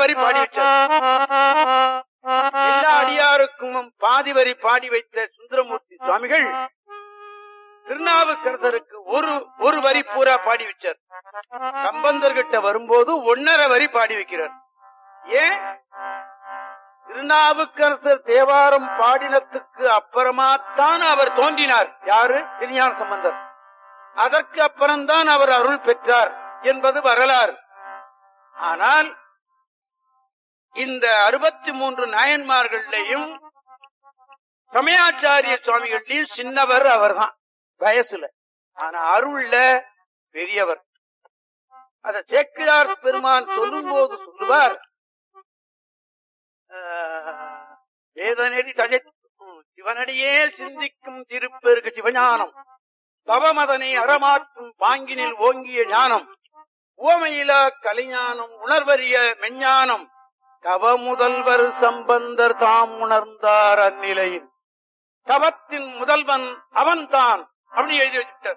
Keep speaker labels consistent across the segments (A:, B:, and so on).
A: வரி பாடி வச்சார் எல்லா அடியாருக்கும் பாதி வரி பாடி வைத்த சுந்தரமூர்த்தி சுவாமிகள் திருநாவுக்கரசருக்கு ஒரு ஒரு வரி பூரா பாடி வச்சார் சம்பந்தர்கிட்ட வரும்போது ஒன்னரை வரி பாடி வைக்கிறார் ஏன் திருநாவுக்கரசர் தேவாரம் பாடினத்துக்கு அப்புறமாத்தான் அவர் தோன்றினார் யாரு திருஞான சம்பந்தர் அதற்கு அப்புறம்தான் அவர் அருள் பெற்றார் என்பது வரலாறு ஆனால் இந்த அறுபத்தி மூன்று நாயன்மார்களையும் சமயாச்சாரிய சுவாமிகள்லையும் சின்னவர் அவர்தான் வயசுல ஆனா அருள்ல பெரியவர் அத சேக்கிழார் பெருமான் சொல்லும் போது சொல்லுவார் ஆஹ், வேதநெறி தழைத்தும் சிவனடியே சிந்திக்கும் திருப்பெருக்கு சிவஞானம் தவமதனை அறமாற்றும் பாங்கினில் ஓங்கிய ஞானம் உவமையிலா கலைஞானம் உணர்வறிய மெஞ்ஞானம் தவ முதல்வர் சம்பந்தர் தாம் உணர்ந்தார் அந்நிலையில் தவத்தின் முதல்வன் அவன்தான் அப்படி எழுதி வச்சுட்டார்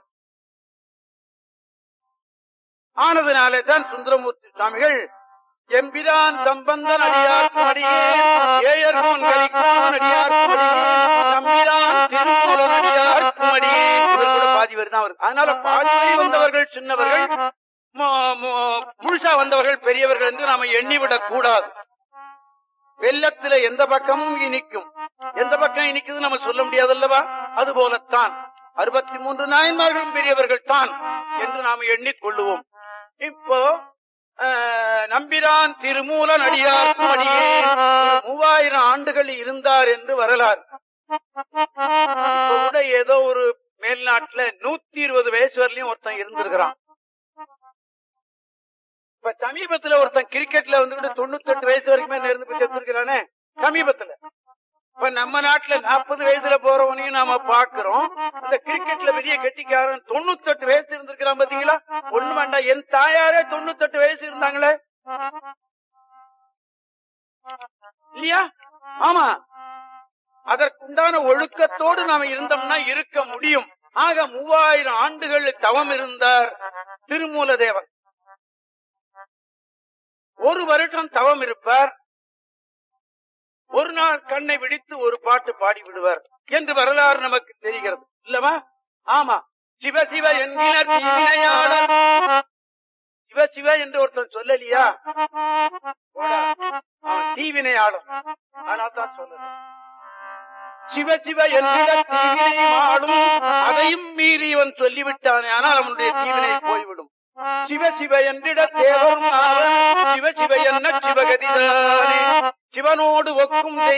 A: ஆனதுனாலே தான் சுந்தரமூர்த்தி சுவாமிகள் எம்பிரான் சம்பந்தன் அடியார்க்கும் அடியே ஏயர்கோன் கலிக்கும் அடியார்க்கும் அடியே நம்பிரான் திருமூலன் அடியார்க்கும் அடியே இவர் கூட பாதி வரி தான் வருது அதனால பாதி வரி வந்தவர்கள் சின்னவர்கள் மு- மு- முழுசா வந்தவர்கள் பெரியவர்கள் என்று நாம எண்ணிவிடக் கூடாது வெள்ளத்துல எந்த பக்கமும் இனிக்கும் எந்த பக்கம் இனிக்குது நம்ம சொல்ல முடியாது அல்லவா அது போலத்தான் அறுபத்தி மூன்று நாயன்மார்களும் பெரியவர்கள் தான் என்று நாம் எண்ணிக்கொள்ளுவோம் இப்போ ஆஹ், நம்பிரான் திருமூலன் அடியார் அடியே மூவாயிரம் ஆண்டுகள் இருந்தார் என்று வரலாறு இப்ப கூட ஏதோ ஒரு மேல்நாட்டுல நூத்தி இருபது வயசு வரலையும் ஒருத்தன் இருந்திருக்கிறான் இப்ப சமீபத்துல ஒருத்தன் கிரிக்கெட்ல வந்துட்டு தொண்ணூத்தி எட்டு வயசு வரைக்குமே இருந்து போய் செத்துருக்கிறானே சமீபத்துல இப்ப நம்ம நாட்டுல நாற்பது வயசுல போறவனையும் நாம பாக்குறோம் இந்த கிரிக்கெட்ல பெரிய கெட்டிக்காரன் தொண்ணூத்தி எட்டு வயசு இருந்திருக்கிறான் பாத்தீங்களா ஒண்ணு வேண்டாம் என் தாயாரே தொண்ணூத்தி எட்டு வயசு இருந்தாங்களே இல்லையா ஆமா அதற்குண்டான ஒழுக்கத்தோடு நாம இருந்தோம்னா இருக்க முடியும் ஆக மூவாயிரம் ஆண்டுகள் தவம் இருந்தார் திருமூல தேவன் ஒரு வருடம் தவம் இருப்பார் ஒரு நாள் கண்ணை விழித்து ஒரு பாட்டு பாடி விடுவார் என்று வரலாறு நமக்கு தெரிகிறது இல்லவா ஆமா சிவ சிவ என்கிற தீவினையாளர் சிவ சிவ என்று ஒருத்தன் சொல்லலையா போடா. அவன் தீவினையாளர் ஆனால் தான் சொல்லுது சிவ சிவ என்கிற தீவினை ஆளும் அதையும் மீறி இவன் சொல்லிவிட்டானே ஆனால் அவனுடைய தீவினை போய்விடும் சிவ சிவ என்றிட தேவரும் அவன் சிவ சிவ என்ன சிவகதிதானே சிவனோடு ஒக்கும் தெய்வம்